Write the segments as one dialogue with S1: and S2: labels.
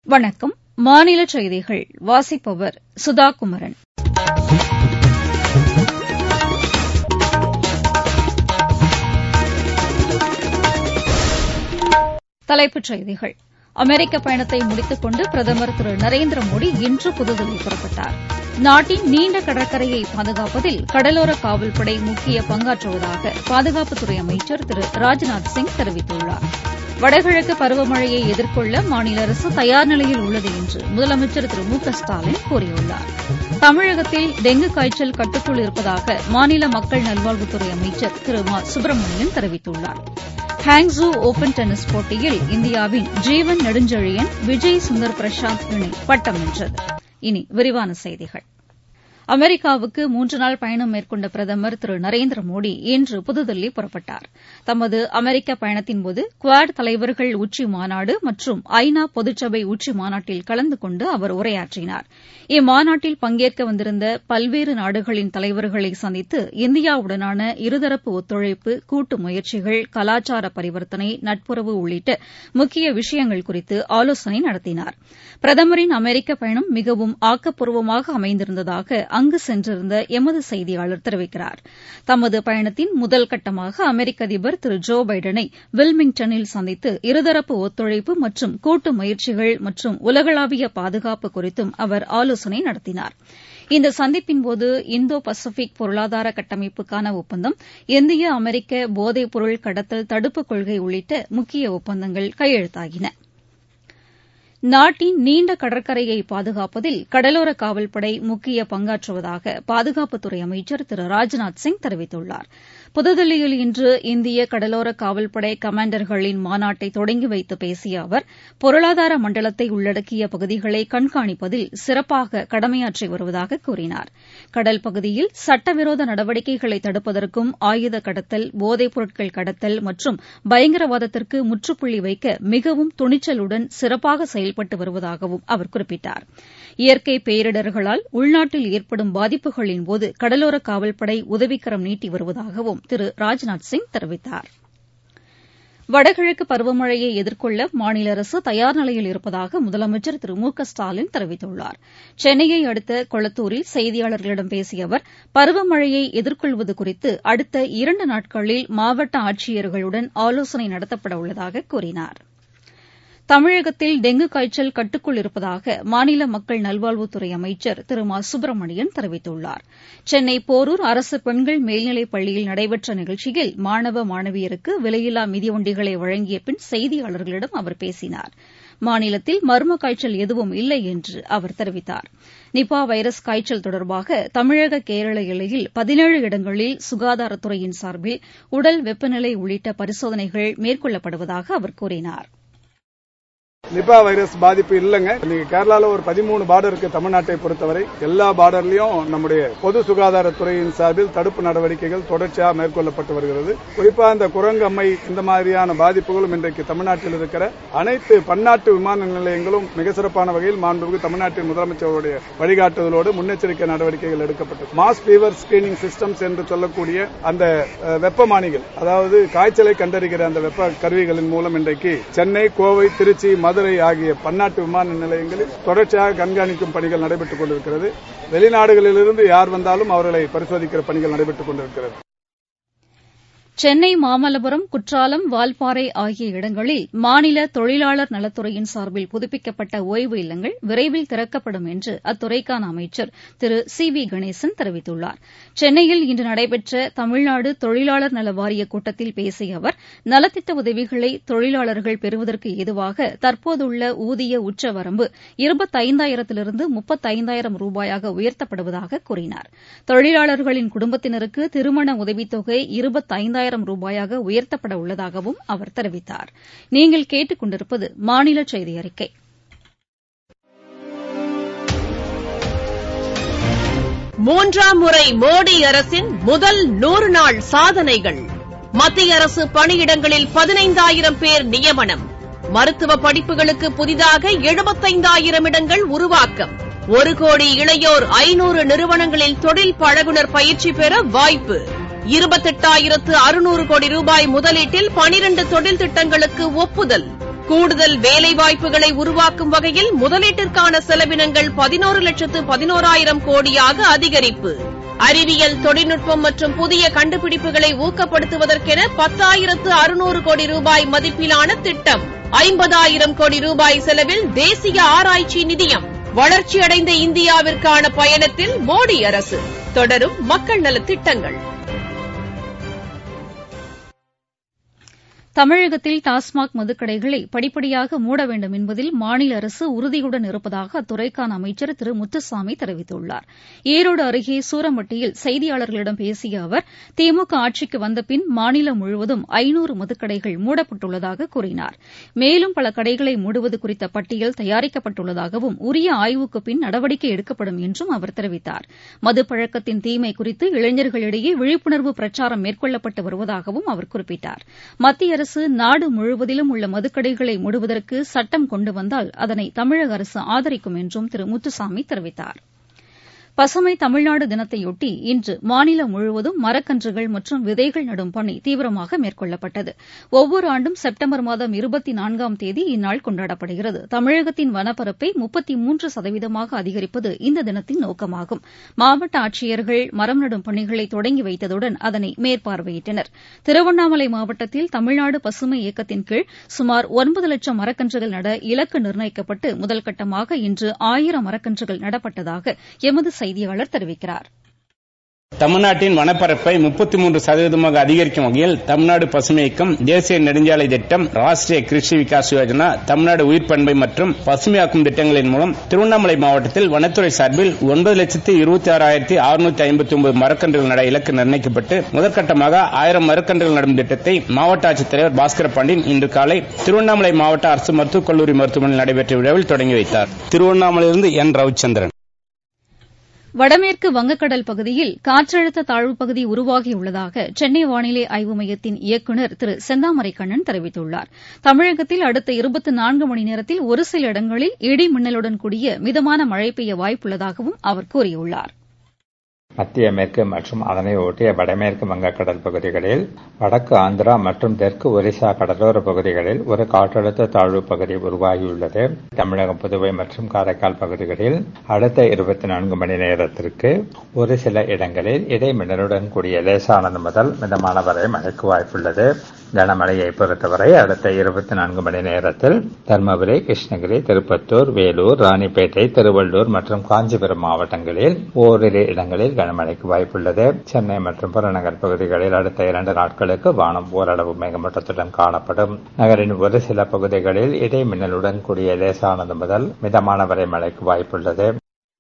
S1: வணக்கம் மாநில செய்திகள் வாசிப்பவர் சுதா குமரன் தலைப்புச் செய்திகள் அமெரிக்க பயணத்தை முடித்துக் கொண்டு பிரதமர் திரு நரேந்திர மோடி இன்று புதுதில்லி புறப்பட்டார் நாட்டின் நீண்ட கடற்கரையை பாதுகாப்பதில் கடலோர காவல்படை முக்கிய பங்காற்றுவதாக பாதுகாப்புத்துறை அமைச்சர் திரு ராஜ்நாத் சிங் தெரிவித்துள்ளார் வடகிழக்கு பருவமழையை எதிர்கொள்ள மாநில அரசு தயார் நிலையில் உள்ளது என்று முதலமைச்சர் திரு மு க ஸ்டாலின் கூறியுள்ளார் தமிழகத்தில் டெங்கு காய்ச்சல் கட்டுக்குள் இருப்பதாக மாநில மக்கள் நல்வாழ்வுத்துறை அமைச்சர் திரு மா சுப்பிரமணியன் தெரிவித்துள்ளார் ஹாங்ஸோ ஒபன் டென்னிஸ் போட்டியில் இந்தியாவின் ஜீவன் நெடுஞ்செழியன் விஜய் சுந்தர் பிரசாந்த் இணை பட்டம் வென்றது இனி விரிவான செய்திகள் அமெரிக்காவுக்கு மூன்று நாள் பயணம் மேற்கொண்ட பிரதமர் திரு நரேந்திர மோடி இன்று புதுதில்லி புறப்பட்டார் தமது அமெரிக்க பயணத்தின்போது குவாட் தலைவர்கள் உச்சி மாநாடு மற்றும் ஐநா பொதுச்சபை உச்சி மாநாட்டில் கலந்து கொண்டு அவர் உரையாற்றினார் இம்மாநாட்டில் பங்கேற்க வந்திருந்த பல்வேறு நாடுகளின் தலைவர்களை சந்தித்து இந்தியாவுடனான இருதரப்பு ஒத்துழைப்பு கூட்டு முயற்சிகள் கலாச்சார பரிவர்த்தனை நட்புறவு உள்ளிட்ட முக்கிய விஷயங்கள் குறித்து ஆலோசனை நடத்தினார் பிரதமரின் அமெரிக்க பயணம் மிகவும் ஆக்கப்பூர்வமாக அமைந்திருந்ததாக அங்கு சென்றிருந்த எமது செய்தியாளர் தெரிவிக்கிறார் தமது பயணத்தின் முதல் கட்டமாக அமெரிக்க அதிபர் திரு ஜோ பைடனை வில்மிங்டனில் சந்தித்து இருதரப்பு ஒத்துழைப்பு மற்றும் கூட்டு முயற்சிகள் மற்றும் உலகளாவிய பாதுகாப்பு குறித்தும் அவர் ஆலோசனை நடத்தினார் இந்த சந்திப்பின்போது இந்தோ பசிபிக் பொருளாதார கட்டமைப்புக்கான ஒப்பந்தம் இந்திய அமெரிக்க போதைப் பொருள் கடத்தல் தடுப்புக் கொள்கை உள்ளிட்ட முக்கிய ஒப்பந்தங்கள் கையெழுத்தாகின நாட்டின் நீண்ட கடற்கரையை பாதுகாப்பதில் கடலோர காவல்படை முக்கிய பங்காற்றுவதாக பாதுகாப்புத்துறை அமைச்சர் திரு ராஜ்நாத் சிங் தெரிவித்துள்ளார் புதுதில்லியில் இன்று இந்திய கடலோர காவல்படை கமாண்டர்களின் மாநாட்டை தொடங்கி வைத்து பேசிய அவர் பொருளாதார மண்டலத்தை உள்ளடக்கிய பகுதிகளை கண்காணிப்பதில் சிறப்பாக கடமையாற்றி வருவதாக கூறினார் கடல் பகுதியில் சட்டவிரோத நடவடிக்கைகளை தடுப்பதற்கும் ஆயுத கடத்தல் போதைப் பொருட்கள் கடத்தல் மற்றும் பயங்கரவாதத்திற்கு முற்றுப்புள்ளி வைக்க மிகவும் துணிச்சலுடன் சிறப்பாக செயல்பட்டு வருவதாகவும் அவர் குறிப்பிட்டார் இயற்கை பேரிடர்களால் உள்நாட்டில் ஏற்படும் பாதிப்புகளின்போது கடலோர காவல்படை உதவிக்கரம் நீட்டி வருவதாகவும் திரு ராஜ்நாத் சிங் தெரிவித்தார் வடகிழக்கு பருவமழையை எதிர்கொள்ள மாநில அரசு தயார் நிலையில் இருப்பதாக முதலமைச்சர் திரு மு க ஸ்டாலின் தெரிவித்துள்ளார் சென்னையை அடுத்த கொளத்தூரில் செய்தியாளர்களிடம் பேசிய அவர் பருவமழையை எதிர்கொள்வது குறித்து அடுத்த இரண்டு நாட்களில் மாவட்ட ஆட்சியர்களுடன் ஆலோசனை நடத்தப்பட உள்ளதாக கூறினார் தமிழகத்தில் டெங்கு காய்ச்சல் கட்டுக்குள் இருப்பதாக மாநில மக்கள் நல்வாழ்வுத்துறை அமைச்சர் திரு மா சுப்பிரமணியன் தெரிவித்துள்ளார் சென்னை போரூர் அரசு பெண்கள் மேல்நிலைப் பள்ளியில் நடைபெற்ற நிகழ்ச்சியில் மாணவ மாணவியருக்கு விலையில்லா மிதிவண்டிகளை வழங்கிய பின் செய்தியாளர்களிடம் அவர் பேசினார் மாநிலத்தில் மர்ம காய்ச்சல் எதுவும் இல்லை என்று அவர் தெரிவித்தார் நிபா வைரஸ் காய்ச்சல் தொடர்பாக தமிழக கேரள எல்லையில் பதினேழு இடங்களில் சுகாதாரத்துறையின் சார்பில் உடல் வெப்பநிலை உள்ளிட்ட பரிசோதனைகள் மேற்கொள்ளப்படுவதாக அவர் கூறினார்
S2: நிபா வைரஸ் பாதிப்பு இல்லைங்க நீங்க கேரளால ஒரு பதிமூணு பார்டர் இருக்கு தமிழ்நாட்டை பொறுத்தவரை எல்லா பார்டர்லயும் நம்முடைய பொது சுகாதாரத்துறையின் சார்பில் தடுப்பு நடவடிக்கைகள் தொடர்ச்சியாக மேற்கொள்ளப்பட்டு வருகிறது குறிப்பா இந்த குரங்கம்மை இந்த மாதிரியான பாதிப்புகளும் இன்றைக்கு தமிழ்நாட்டில் இருக்கிற அனைத்து பன்னாட்டு விமான நிலையங்களும் மிக சிறப்பான வகையில் மாண்புமிகு தமிழ்நாட்டின் முதலமைச்சருடைய வழிகாட்டுதலோடு முன்னெச்சரிக்கை நடவடிக்கைகள் எடுக்கப்பட்டது மாஸ் ஃபீவர் ஸ்கிரீனிங் சிஸ்டம்ஸ் என்று சொல்லக்கூடிய அந்த வெப்பமானிகள் அதாவது காய்ச்சலை கண்டறிகிற அந்த வெப்ப கருவிகளின் மூலம் இன்றைக்கு சென்னை கோவை திருச்சி மதுரை ஆகிய பன்னாட்டு விமான நிலையங்களில் தொடர்ச்சியாக கண்காணிக்கும் பணிகள் நடைபெற்றுக் கொண்டிருக்கிறது வெளிநாடுகளிலிருந்து யார் வந்தாலும் அவர்களை பரிசோதிக்கிற பணிகள் நடைபெற்றுக் கொண்டிருக்கிறது
S1: சென்னை மாமல்லபுரம் குற்றாலம் வால்பாறை ஆகிய இடங்களில் மாநில தொழிலாளர் நலத்துறையின் சார்பில் புதுப்பிக்கப்பட்ட ஓய்வு இல்லங்கள் விரைவில் திறக்கப்படும் என்று அத்துறைக்கான அமைச்சர் திரு சி வி கணேசன் தெரிவித்துள்ளார் சென்னையில் இன்று நடைபெற்ற தமிழ்நாடு தொழிலாளர் நல வாரிய கூட்டத்தில் பேசிய அவர் நலத்திட்ட உதவிகளை தொழிலாளர்கள் பெறுவதற்கு ஏதுவாக தற்போதுள்ள ஊதிய உச்சவரம்பு இருபத்தைந்தாயிரத்திலிருந்து முப்பத்தைந்தாயிரம் ரூபாயாக உயர்த்தப்படுவதாக கூறினார் தொழிலாளர்களின் குடும்பத்தினருக்கு திருமண உதவித்தொகை இருபத்தைந்தாயிரம் ஆயிரம் ரூபாயாக உயர்த்தப்பட உள்ளதாகவும் அவர் தெரிவித்தார் நீங்கள் கேட்டுக் கொண்டிருப்பது மாநில செய்தி அறிக்கை
S3: மூன்றாம் முறை மோடி அரசின் முதல் நூறு நாள் சாதனைகள் மத்திய அரசு பணியிடங்களில் பதினைந்தாயிரம் பேர் நியமனம் மருத்துவ படிப்புகளுக்கு புதிதாக எழுபத்தைந்தாயிரம் இடங்கள் உருவாக்கம் ஒரு கோடி இளையோர் ஐநூறு நிறுவனங்களில் தொழில் பழகுனர் பயிற்சி பெற வாய்ப்பு இருபத்தெட்டாயிரத்து அறுநூறு கோடி ரூபாய் முதலீட்டில் பனிரண்டு தொழில் திட்டங்களுக்கு ஒப்புதல் கூடுதல் வேலைவாய்ப்புகளை உருவாக்கும் வகையில் முதலீட்டிற்கான செலவினங்கள் பதினோரு லட்சத்து பதினோராயிரம் கோடியாக அதிகரிப்பு அறிவியல் தொழில்நுட்பம் மற்றும் புதிய கண்டுபிடிப்புகளை ஊக்கப்படுத்துவதற்கென பத்தாயிரத்து அறுநூறு கோடி ரூபாய் மதிப்பிலான திட்டம் ஐம்பதாயிரம் கோடி ரூபாய் செலவில் தேசிய ஆராய்ச்சி நிதியம் வளர்ச்சியடைந்த இந்தியாவிற்கான பயணத்தில் மோடி அரசு தொடரும் மக்கள் நலத் திட்டங்கள்
S1: தமிழகத்தில் டாஸ்மாக் மதுக்கடைகளை படிப்படியாக மூட வேண்டும் என்பதில் மாநில அரசு உறுதியுடன் இருப்பதாக அத்துறைக்கான அமைச்சர் திரு முத்துசாமி தெரிவித்துள்ளார் ஈரோடு அருகே சூரம்பட்டியில் செய்தியாளர்களிடம் பேசிய அவர் திமுக ஆட்சிக்கு வந்தபின் மாநிலம் முழுவதும் ஐநூறு மதுக்கடைகள் மூடப்பட்டுள்ளதாக கூறினார் மேலும் பல கடைகளை மூடுவது குறித்த பட்டியல் தயாரிக்கப்பட்டுள்ளதாகவும் உரிய ஆய்வுக்கு பின் நடவடிக்கை எடுக்கப்படும் என்றும் அவர் தெரிவித்தார் மதுப்பழக்கத்தின் தீமை குறித்து இளைஞர்களிடையே விழிப்புணர்வு பிரச்சாரம் மேற்கொள்ளப்பட்டு வருவதாகவும் அவர் குறிப்பிட்டார் மத்திய அரசு நாடு முழுவதிலும் உள்ள மதுக்கடைகளை மூடுவதற்கு சட்டம் கொண்டு வந்தால் அதனை தமிழக அரசு ஆதரிக்கும் என்றும் திரு முத்துசாமி தெரிவித்தார் பசுமை தமிழ்நாடு தினத்தையொட்டி இன்று மாநிலம் முழுவதும் மரக்கன்றுகள் மற்றும் விதைகள் நடும் பணி தீவிரமாக மேற்கொள்ளப்பட்டது ஒவ்வொரு ஆண்டும் செப்டம்பர் மாதம் இருபத்தி நான்காம் தேதி இந்நாள் கொண்டாடப்படுகிறது தமிழகத்தின் வனப்பரப்பை முப்பத்தி மூன்று சதவீதமாக அதிகரிப்பது இந்த தினத்தின் நோக்கமாகும் மாவட்ட ஆட்சியர்கள் மரம் நடும் பணிகளை தொடங்கி வைத்ததுடன் அதனை மேற்பார்வையிட்டனர் திருவண்ணாமலை மாவட்டத்தில் தமிழ்நாடு பசுமை இயக்கத்தின் கீழ் சுமார் ஒன்பது லட்சம் மரக்கன்றுகள் நட இலக்கு நிர்ணயிக்கப்பட்டு முதல்கட்டமாக இன்று ஆயிரம் மரக்கன்றுகள் நடப்பட்டதாக எமது செய்தியாளர் தெரிவிக்கிறார்
S4: தமிழ்நாட்டின் வனப்பரப்பை முப்பத்தி மூன்று சதவீதமாக அதிகரிக்கும் வகையில் தமிழ்நாடு பசுமை இயக்கம் தேசிய நெடுஞ்சாலை திட்டம் ராஷ்டிரிய கிருஷி விகாஸ் யோஜனா தமிழ்நாடு உயிர் பண்பை மற்றும் பசுமையாக்கும் திட்டங்களின் மூலம் திருவண்ணாமலை மாவட்டத்தில் வனத்துறை சார்பில் ஒன்பது லட்சத்து இருபத்தி ஆறாயிரத்தி அறுநூத்தி ஐம்பத்தி ஒன்பது மரக்கன்றுகள் நட இலக்கு நிர்ணயிக்கப்பட்டு முதற்கட்டமாக ஆயிரம் மரக்கன்றுகள் நடும் திட்டத்தை மாவட்ட ஆட்சித்தலைவர் பாஸ்கர பாண்டியன் இன்று காலை திருவண்ணாமலை மாவட்ட அரசு மருத்துவக் கல்லூரி மருத்துவமனையில் நடைபெற்ற விழாவில் தொடங்கி வைத்தார் திருவண்ணாமலையிலிருந்து என் ரவிச்சந்திரன்
S1: வடமேற்கு வங்கக்கடல் பகுதியில் காற்றழுத்த தாழ்வுப் பகுதி உருவாகியுள்ளதாக சென்னை வானிலை ஆய்வு மையத்தின் இயக்குநர் திரு செந்தாமரை கண்ணன் தெரிவித்துள்ளார் தமிழகத்தில் அடுத்த இருபத்தி நான்கு மணி நேரத்தில் ஒரு சில இடங்களில் இடி மின்னலுடன் கூடிய மிதமான மழை பெய்ய வாய்ப்புள்ளதாகவும் அவர் கூறியுள்ளார்
S5: மத்திய மேற்கு மற்றும் அதனை ஒட்டிய வடமேற்கு வங்கக்கடல் பகுதிகளில் வடக்கு ஆந்திரா மற்றும் தெற்கு ஒரிசா கடலோர பகுதிகளில் ஒரு காற்றழுத்த தாழ்வு பகுதி உருவாகியுள்ளது தமிழகம் புதுவை மற்றும் காரைக்கால் பகுதிகளில் அடுத்த இருபத்தி நான்கு மணி நேரத்திற்கு ஒரு சில இடங்களில் இடைமின்னலுடன் கூடிய லேசானது முதல் மிதமான வரை மழைக்கு வாய்ப்புள்ளது கனமழையை பொறுத்தவரை அடுத்த இருபத்தி நான்கு மணி நேரத்தில் தருமபுரி கிருஷ்ணகிரி திருப்பத்தூர் வேலூர் ராணிப்பேட்டை திருவள்ளூர் மற்றும் காஞ்சிபுரம் மாவட்டங்களில் ஓரிரு இடங்களில் கனமழைக்கு வாய்ப்புள்ளது சென்னை மற்றும் புறநகர் பகுதிகளில் அடுத்த இரண்டு நாட்களுக்கு வானம் ஓரளவு மேகமூட்டத்துடன் காணப்படும் நகரின் ஒரு சில பகுதிகளில் இடி மின்னலுடன் கூடிய லேசானது முதல் மிதமான வரை மழைக்கு வாய்ப்புள்ளது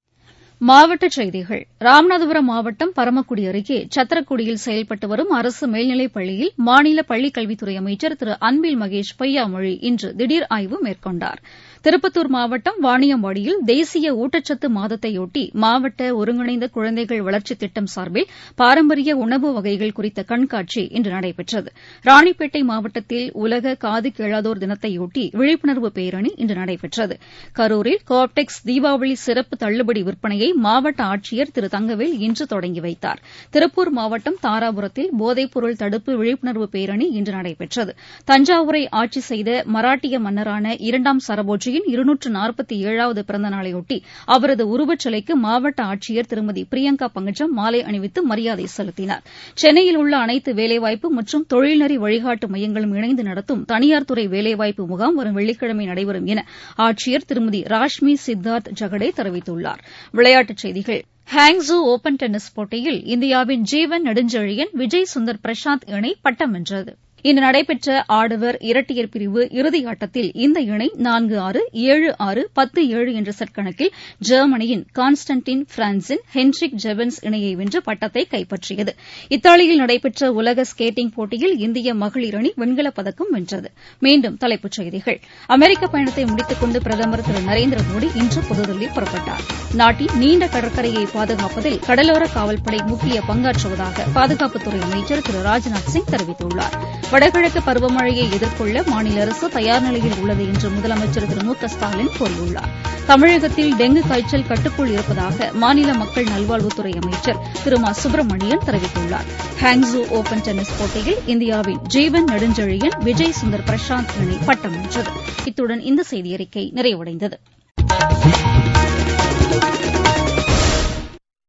S1: மாவட்டச் செய்திகள் ராமநாதபுரம் மாவட்டம் பரமக்குடி அருகே சத்திரக்குடியில் செயல்பட்டு வரும் அரசு மேல்நிலைப் பள்ளியில் மாநில பள்ளிக் கல்வித்துறை அமைச்சர் திரு அன்பில் மகேஷ் பொய்யாமொழி இன்று திடீர் ஆய்வு மேற்கொண்டார் திருப்பத்தூர் மாவட்டம் வாணியம்பாடியில் தேசிய ஊட்டச்சத்து மாதத்தையொட்டி மாவட்ட ஒருங்கிணைந்த குழந்தைகள் வளர்ச்சித் திட்டம் சார்பில் பாரம்பரிய உணவு வகைகள் குறித்த கண்காட்சி இன்று நடைபெற்றது ராணிப்பேட்டை மாவட்டத்தில் உலக காது கேளாதோர் தினத்தையொட்டி விழிப்புணர்வு பேரணி இன்று நடைபெற்றது கரூரில் கோப்டெக்ஸ் தீபாவளி சிறப்பு தள்ளுபடி விற்பனையை மாவட்ட ஆட்சியர் திரு தங்கவேல் இன்று தொடங்கி வைத்தார் திருப்பூர் மாவட்டம் தாராபுரத்தில் போதைப்பொருள் தடுப்பு விழிப்புணர்வு பேரணி இன்று நடைபெற்றது தஞ்சாவூரை ஆட்சி செய்த மராட்டிய மன்னரான இரண்டாம் சரபோஜியின் இருநூற்று நாற்பத்தி ஏழாவது பிறந்த நாளையொட்டி அவரது உருவச்சிலைக்கு மாவட்ட ஆட்சியர் திருமதி பிரியங்கா பங்கஜம் மாலை அணிவித்து மரியாதை செலுத்தினார் சென்னையில் உள்ள அனைத்து வேலைவாய்ப்பு மற்றும் தொழில்நெறி வழிகாட்டு மையங்களும் இணைந்து நடத்தும் தனியார் துறை வேலைவாய்ப்பு முகாம் வரும் வெள்ளிக்கிழமை நடைபெறும் என ஆட்சியர் திருமதி ராஷ்மி சித்தார்த் ஜகடே தெரிவித்துள்ளார் விளையாட்டுச் செய்திகள் ஹாங்ஸோ ஒபன் டென்னிஸ் போட்டியில் இந்தியாவின் ஜீவன் நெடுஞ்செழியன் விஜய் சுந்தர் பிரசாந்த் இணை பட்டம் வென்றது இன்று நடைபெற்ற ஆடவர் இரட்டையர் பிரிவு இறுதியாட்டத்தில் இந்த இணை நான்கு ஆறு ஏழு ஆறு பத்து ஏழு என்ற செட் கணக்கில் ஜெர்மனியின் கான்ஸ்டன்டின் பிரான்சின் ஹென்ரிக் ஜெவன்ஸ் இணையை வென்று பட்டத்தை கைப்பற்றியது இத்தாலியில் நடைபெற்ற உலக ஸ்கேட்டிங் போட்டியில் இந்திய மகளிர் அணி வெண்கலப் பதக்கம் வென்றது மீண்டும் தலைப்புச் செய்திகள் அமெரிக்க பயணத்தை முடித்துக் கொண்டு பிரதமர் திரு நரேந்திர மோடி இன்று புதுதில்லி புறப்பட்டார் நாட்டின் நீண்ட கடற்கரையை பாதுகாப்பதில் கடலோர காவல்படை முக்கிய பங்காற்றுவதாக பாதுகாப்புத்துறை அமைச்சர் திரு ராஜ்நாத் சிங் தெரிவித்துள்ளாா் வடகிழக்கு பருவமழையை எதிர்கொள்ள மாநில அரசு தயார் நிலையில் உள்ளது என்று முதலமைச்சர் திரு மு க ஸ்டாலின் கூறியுள்ளார் தமிழகத்தில் டெங்கு காய்ச்சல் கட்டுக்குள் இருப்பதாக மாநில மக்கள் நல்வாழ்வுத்துறை அமைச்சர் திரு மா சுப்பிரமணியன் தெரிவித்துள்ளார் ஹாங்ஸோ ஓபன் டென்னிஸ் போட்டியில் இந்தியாவின் ஜீவன் நெடுஞ்செழியன் விஜய் சுந்தர் பிரசாந்த் இணை பட்டம் வென்றது இத்துடன் இந்த செய்தியறிக்கை நிறைவடைந்தது